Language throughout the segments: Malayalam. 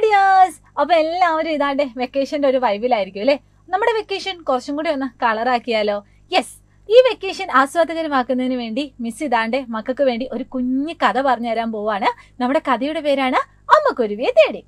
ഡിയേഴ്സ് അപ്പൊ എല്ലാവരും ഇതാണ്ട് വെക്കേഷന്റെ ഒരു വൈബിലായിരിക്കും അല്ലെ നമ്മുടെ വെക്കേഷൻ കുറച്ചും കൂടി ഒന്ന് കളറാക്കിയാലോ യെസ് ഈ വെക്കേഷൻ ആസ്വാദകരമാക്കുന്നതിന് വേണ്ടി മിസ് ഇതാണ്ട് മക്കൾക്ക് വേണ്ടി ഒരു കുഞ്ഞു കഥ പറഞ്ഞു തരാൻ പോവാണ് നമ്മുടെ കഥയുടെ പേരാണ് അമ്മക്കുരുവിയെ തേടി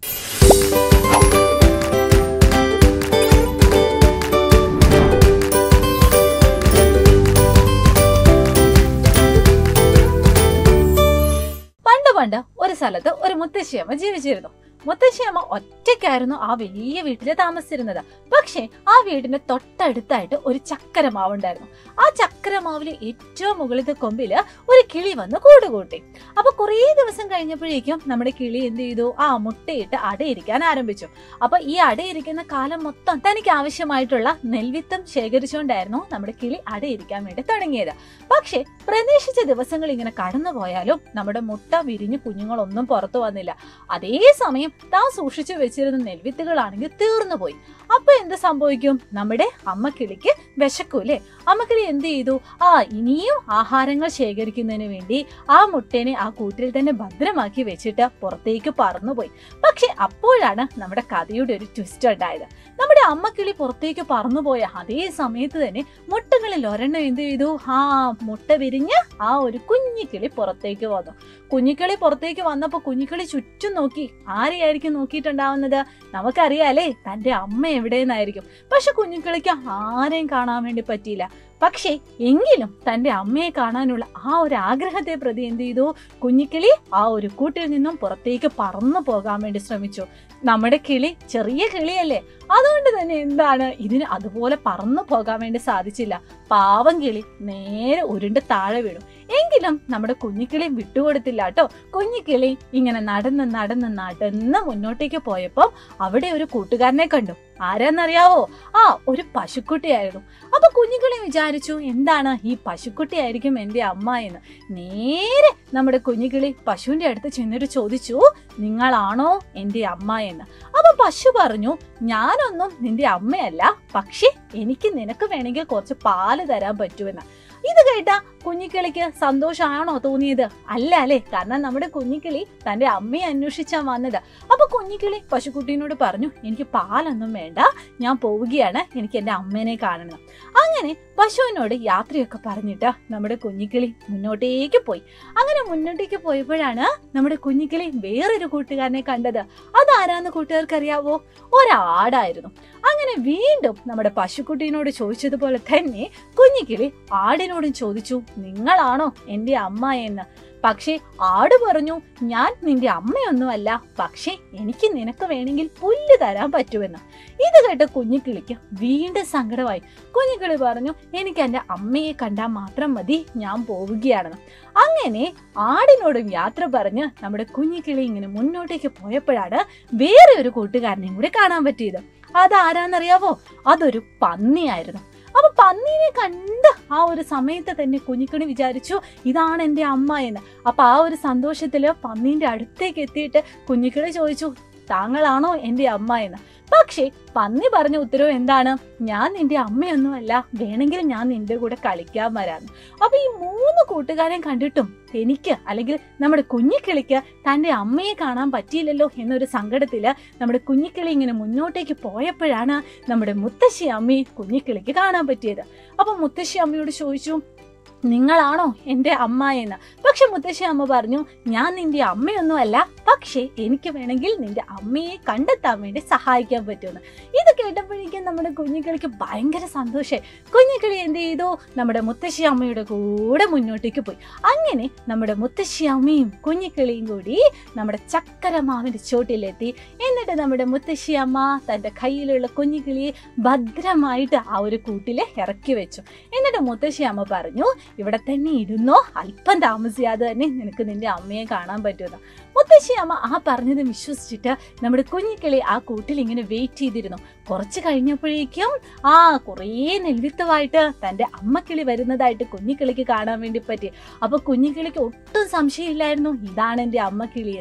പണ്ട് പണ്ട് ഒരു സ്ഥലത്ത് ഒരു മുത്തശ്ശിയമ്മ ജീവിച്ചിരുന്നു മുത്തശ്ശിയമ്മ ഒറ്റയ്ക്കായിരുന്നു ആ വലിയ വീട്ടിൽ താമസിച്ചിരുന്നത് പക്ഷേ ആ വീടിന്റെ തൊട്ടടുത്തായിട്ട് ഒരു ചക്കരമാവ് ഉണ്ടായിരുന്നു ആ ചക്കരമാവില് ഏറ്റവും മുകളിലത്തെ കൊമ്പില് ഒരു കിളി വന്ന് കൂടുകൂട്ടി അപ്പൊ കുറേ ദിവസം കഴിഞ്ഞപ്പോഴേക്കും നമ്മുടെ കിളി എന്ത് ചെയ്തു ആ മുട്ടയിട്ട് അടയിരിക്കാൻ ആരംഭിച്ചു അപ്പൊ ഈ അടയിരിക്കുന്ന കാലം മൊത്തം തനിക്ക് ആവശ്യമായിട്ടുള്ള നെൽവിത്തം ശേഖരിച്ചുകൊണ്ടായിരുന്നു നമ്മുടെ കിളി അടയിരിക്കാൻ വേണ്ടി തുടങ്ങിയത് പക്ഷേ പ്രതീക്ഷിച്ച ദിവസങ്ങൾ ഇങ്ങനെ കടന്നുപോയാലും നമ്മുടെ മുട്ട വിരിഞ്ഞു കുഞ്ഞുങ്ങളൊന്നും പുറത്തു വന്നില്ല അതേസമയം താൻ സൂക്ഷിച്ചു വെച്ചിരുന്ന നെൽവിത്തുകളാണെങ്കിൽ തീർന്നു പോയി അപ്പൊ എന്ത് സംഭവിക്കും നമ്മുടെ അമ്മക്കിളിക്ക് വിശക്കൂലേ അമ്മക്കിളി എന്ത് ചെയ്തു ആ ഇനിയും ആഹാരങ്ങൾ ശേഖരിക്കുന്നതിന് വേണ്ടി ആ മുട്ടേനെ ആ കൂട്ടിൽ തന്നെ ഭദ്രമാക്കി വെച്ചിട്ട് പുറത്തേക്ക് പറന്നുപോയി പക്ഷെ അപ്പോഴാണ് നമ്മുടെ കഥയുടെ ഒരു ട്വിസ്റ്റ് ഉണ്ടായത് നമ്മുടെ അമ്മക്കിളി പുറത്തേക്ക് പറന്നുപോയ അതേ സമയത്ത് തന്നെ മുട്ടകളിൽ ഒരെണ്ണം എന്ത് ചെയ്തു ആ മുട്ട വിരിഞ്ഞ് ആ ഒരു കുഞ്ഞിക്കിളി പുറത്തേക്ക് വന്നു കുഞ്ഞിക്കിളി പുറത്തേക്ക് വന്നപ്പോ കുഞ്ഞിക്കിളി ചുറ്റും നോക്കി ആരെയായിരിക്കും നോക്കിയിട്ടുണ്ടാവുന്നത് നമുക്കറിയാലേ തന്റെ അമ്മ എവിടെയെന്നായിരിക്കും പക്ഷെ കുഞ്ഞിക്കിളിക്ക് ആരെയും കാണാൻ വേണ്ടി പറ്റിയില്ല പക്ഷേ എങ്കിലും തന്റെ അമ്മയെ കാണാനുള്ള ആ ഒരു ആഗ്രഹത്തെ പ്രതി എന്ത് ചെയ്തു കുഞ്ഞിക്കിളി ആ ഒരു കൂട്ടിൽ നിന്നും പുറത്തേക്ക് പറന്നു പോകാൻ വേണ്ടി ശ്രമിച്ചു നമ്മുടെ കിളി ചെറിയ കിളിയല്ലേ അതുകൊണ്ട് തന്നെ എന്താണ് ഇതിന് അതുപോലെ പറന്നു പോകാൻ വേണ്ടി സാധിച്ചില്ല പാവം കിളി നേരെ ഉരുണ്ട് താഴെ വീണു എങ്കിലും നമ്മുടെ കുഞ്ഞിക്കിളി വിട്ടുകൊടുത്തില്ല കേട്ടോ കുഞ്ഞിക്കിളി ഇങ്ങനെ നടന്ന് നടന്ന് നടന്ന് മുന്നോട്ടേക്ക് പോയപ്പോൾ അവിടെ ഒരു കൂട്ടുകാരനെ കണ്ടു ആരാന്നറിയാവോ ആ ഒരു പശുക്കുട്ടിയായിരുന്നു അപ്പൊ കുഞ്ഞുങ്ങളെ വിചാരിച്ചു എന്താണ് ഈ പശുക്കുട്ടിയായിരിക്കും എന്റെ അമ്മ എന്ന് നേരെ നമ്മുടെ കുഞ്ഞുകിളി പശുവിന്റെ അടുത്ത് ചെന്നിട്ട് ചോദിച്ചു നിങ്ങളാണോ എന്റെ അമ്മ എന്ന് അപ്പൊ പശു പറഞ്ഞു ഞാനൊന്നും നിന്റെ അമ്മയല്ല പക്ഷെ എനിക്ക് നിനക്ക് വേണമെങ്കിൽ കുറച്ച് പാല് തരാൻ പറ്റുമെന്ന് ഇത് കേട്ട കുഞ്ഞിക്കിളിക്ക് സന്തോഷമാണോ തോന്നിയത് അല്ല അല്ലേ കാരണം നമ്മുടെ കുഞ്ഞിക്കിളി തന്റെ അമ്മയെ അന്വേഷിച്ചാ വന്നത് അപ്പൊ കുഞ്ഞിക്കിളി പശുക്കുട്ടീനോട് പറഞ്ഞു എനിക്ക് പാലൊന്നും വേണ്ട ഞാൻ പോവുകയാണ് എനിക്ക് എന്റെ അമ്മേനെ കാണണം അങ്ങനെ പശുവിനോട് യാത്രയൊക്കെ പറഞ്ഞിട്ട് നമ്മുടെ കുഞ്ഞിക്കിളി മുന്നോട്ടേക്ക് പോയി അങ്ങനെ മുന്നോട്ടേക്ക് പോയപ്പോഴാണ് നമ്മുടെ കുഞ്ഞിക്കിളി വേറൊരു കൂട്ടുകാരനെ കണ്ടത് അതാരാന്ന് കൂട്ടുകാർക്ക് അറിയാവോ ഒരാടായിരുന്നു അങ്ങനെ വീണ്ടും നമ്മുടെ പശുക്കുട്ടീനോട് ചോദിച്ചതുപോലെ തന്നെ കുഞ്ഞിക്കിളി ആടിനോടും ചോദിച്ചു നിങ്ങളാണോ എന്റെ അമ്മ എന്ന് പക്ഷേ ആട് പറഞ്ഞു ഞാൻ നിന്റെ അമ്മയൊന്നുമല്ല പക്ഷേ എനിക്ക് നിനക്ക് വേണമെങ്കിൽ പുല്ല് തരാൻ പറ്റുമെന്ന് ഇത് കേട്ട് കുഞ്ഞിക്കിളിക്ക് വീണ്ടും സങ്കടമായി കുഞ്ഞിക്കിളി പറഞ്ഞു എനിക്ക് എൻ്റെ അമ്മയെ കണ്ടാൽ മാത്രം മതി ഞാൻ പോവുകയാണെന്ന് അങ്ങനെ ആടിനോടും യാത്ര പറഞ്ഞ് നമ്മുടെ കുഞ്ഞിക്കിളി ഇങ്ങനെ മുന്നോട്ടേക്ക് പോയപ്പോഴാണ് വേറെ ഒരു കൂട്ടുകാരനെയും കൂടി കാണാൻ പറ്റിയത് അതാരാന്നറിയാവോ അതൊരു പന്നിയായിരുന്നു അപ്പൊ പന്നീനെ കണ്ട് ആ ഒരു സമയത്ത് തന്നെ കുഞ്ഞിക്കണി വിചാരിച്ചു ഇതാണ് എൻ്റെ അമ്മ എന്ന് അപ്പൊ ആ ഒരു സന്തോഷത്തില് പന്നീന്റെ അടുത്തേക്ക് എത്തിയിട്ട് കുഞ്ഞിക്കിളി ചോദിച്ചു താങ്കളാണോ എൻ്റെ അമ്മ എന്ന് പക്ഷേ പന്നി പറഞ്ഞ ഉത്തരവ് എന്താണ് ഞാൻ നിന്റെ അമ്മയൊന്നുമല്ല വേണമെങ്കിൽ ഞാൻ നിന്റെ കൂടെ കളിക്കാൻ വരാന്ന് അപ്പൊ ഈ മൂന്ന് കൂട്ടുകാരെയും കണ്ടിട്ടും എനിക്ക് അല്ലെങ്കിൽ നമ്മുടെ കുഞ്ഞിക്കിളിക്ക് തന്റെ അമ്മയെ കാണാൻ പറ്റിയില്ലല്ലോ എന്നൊരു സങ്കടത്തില് നമ്മുടെ കുഞ്ഞിക്കിളി ഇങ്ങനെ മുന്നോട്ടേക്ക് പോയപ്പോഴാണ് നമ്മുടെ മുത്തശ്ശി അമ്മയെ കുഞ്ഞിക്കിളിക്ക് കാണാൻ പറ്റിയത് അപ്പൊ മുത്തശ്ശി അമ്മയോട് ചോദിച്ചു നിങ്ങളാണോ എൻ്റെ അമ്മ എന്ന് പക്ഷെ മുത്തശ്ശി അമ്മ പറഞ്ഞു ഞാൻ നിന്റെ അമ്മയൊന്നുമല്ല പക്ഷേ എനിക്ക് വേണമെങ്കിൽ നിന്റെ അമ്മയെ കണ്ടെത്താൻ വേണ്ടി സഹായിക്കാൻ പറ്റുമെന്ന് ഇത് കേട്ടപ്പോഴേക്കും നമ്മുടെ കുഞ്ഞിക്കിളിക്ക് ഭയങ്കര സന്തോഷമായി കുഞ്ഞിക്കിളി എന്ത് ചെയ്തു നമ്മുടെ മുത്തശ്ശി അമ്മയുടെ കൂടെ മുന്നോട്ടേക്ക് പോയി അങ്ങനെ നമ്മുടെ മുത്തശ്ശി അമ്മയും കുഞ്ഞിക്കിളിയും കൂടി നമ്മുടെ ചക്കരമാവിന്റെ ചോട്ടിലെത്തി എന്നിട്ട് നമ്മുടെ മുത്തശ്ശി അമ്മ തന്റെ കയ്യിലുള്ള കുഞ്ഞിക്കിളിയെ ഭദ്രമായിട്ട് ആ ഒരു കൂട്ടില് ഇറക്കി വെച്ചു എന്നിട്ട് മുത്തശ്ശി അമ്മ പറഞ്ഞു ഇവിടെ തന്നെ ഇരുന്നോ അല്പം താമസിയാതെ തന്നെ നിനക്ക് നിന്റെ അമ്മയെ കാണാൻ പറ്റുമെന്ന് മുത്തശ്ശി അമ്മ ആ പറഞ്ഞത് വിശ്വസിച്ചിട്ട് നമ്മുടെ കുഞ്ഞിക്കിളി ആ കൂട്ടിൽ ഇങ്ങനെ വെയിറ്റ് ചെയ്തിരുന്നു കുറച്ച് കഴിഞ്ഞപ്പോഴേക്കും ആ കുറേ നെൽവിത്തമായിട്ട് തന്റെ അമ്മക്കിളി വരുന്നതായിട്ട് കുഞ്ഞിക്കിളിക്ക് കാണാൻ വേണ്ടി പറ്റി അപ്പൊ കുഞ്ഞിക്കിളിക്ക് ഒട്ടും സംശയമില്ലായിരുന്നു ഇതാണ് എൻ്റെ അമ്മക്കിളി എന്ന്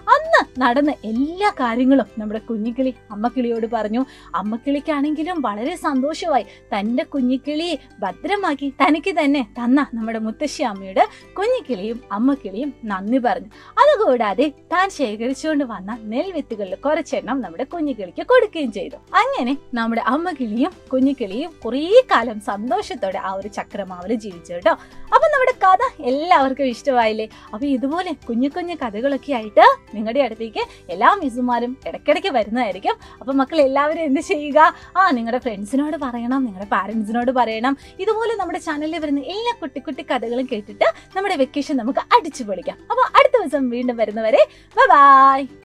അന്ന് നടന്ന എല്ലാ കാര്യങ്ങളും നമ്മുടെ കുഞ്ഞിക്കിളി അമ്മക്കിളിയോട് പറഞ്ഞു അമ്മക്കിളിക്കാണെങ്കിലും വളരെ സന്തോഷമായി തന്റെ കുഞ്ഞിക്കിളിയെ ഭദ്രമാക്കി തനിക്ക് തന്നെ തന്ന നമ്മുടെ മുത്തശ്ശി അമ്മയുടെ കുഞ്ഞിക്കിളിയും അമ്മക്കിളിയും നന്ദി പറഞ്ഞു അതുകൂടാതെ താൻ ശേഖരിച്ചുകൊണ്ട് വന്ന നെൽവിത്തുകളിൽ കുറച്ചെണ്ണം നമ്മുടെ കുഞ്ഞിക്കിളിക്ക് കൊടുക്കുകയും ചെയ്തു അങ്ങനെ നമ്മുടെ അമ്മക്കിളിയും കുഞ്ഞിക്കിളിയും കുറേ കാലം സന്തോഷത്തോടെ ആ ഒരു ചക്രമാവല് ജീവിച്ചു കേട്ടോ അപ്പൊ നമ്മുടെ കഥ എല്ലാവർക്കും ഇഷ്ടമായില്ലേ അപ്പൊ ഇതുപോലെ കുഞ്ഞു കുഞ്ഞു കഥകളൊക്കെ ആയിട്ട് നിങ്ങളുടെ അടുത്തേക്ക് എല്ലാ മിസ്സുമാരും ഇടയ്ക്കിടയ്ക്ക് വരുന്നതായിരിക്കും അപ്പൊ മക്കൾ എല്ലാവരും എന്ത് ചെയ്യുക ആ നിങ്ങളുടെ ഫ്രണ്ട്സിനോട് പറയണം നിങ്ങളുടെ പാരന്റ്സിനോട് പറയണം ഇതുപോലെ നമ്മുടെ ചാനലിൽ വരുന്ന എല്ലാ കുട്ടി കുട്ടി കഥകളും കേട്ടിട്ട് നമ്മുടെ വെക്കേഷൻ നമുക്ക് അടിച്ചു പൊളിക്കാം അപ്പൊ അടുത്ത ദിവസം വീണ്ടും വരുന്നവരെ ബൈ